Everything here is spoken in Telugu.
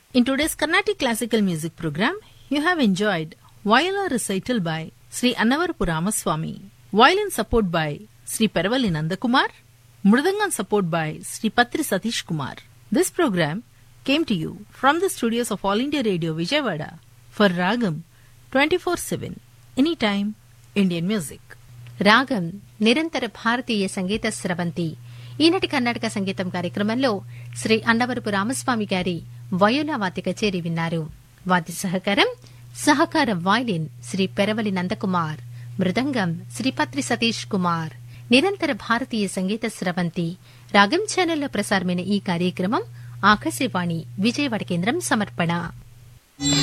In today's Carnatic classical music program, you have enjoyed viola recital by Sri Annavaru Ramaswamy, violin support by Sri Peravali Nandakumar, mridangam support by Sri Patri Satish Kumar. This program came to you from the studios of All India Radio Vijayawada for Ragam 24/7, anytime Indian music. రాగం నిరంతర భారతీయ సంగీత స్రవంతి ఈనాటి కర్ణాటక సంగీతం కార్యక్రమంలో శ్రీ అన్నవరపు రామస్వామి గారి వయోలా వాద్య కచేరి విన్నారు వాద్య సహకారం సహకార వాయిలిన్ శ్రీ పెరవలి నందకుమార్ మృదంగం శ్రీ పత్రి సతీష్ కుమార్ నిరంతర భారతీయ సంగీత స్రవంతి రాగం ఛానల్లో ప్రసారమైన ఈ కార్యక్రమం ఆకాశవాణి విజయవాడ కేంద్రం సమర్పణ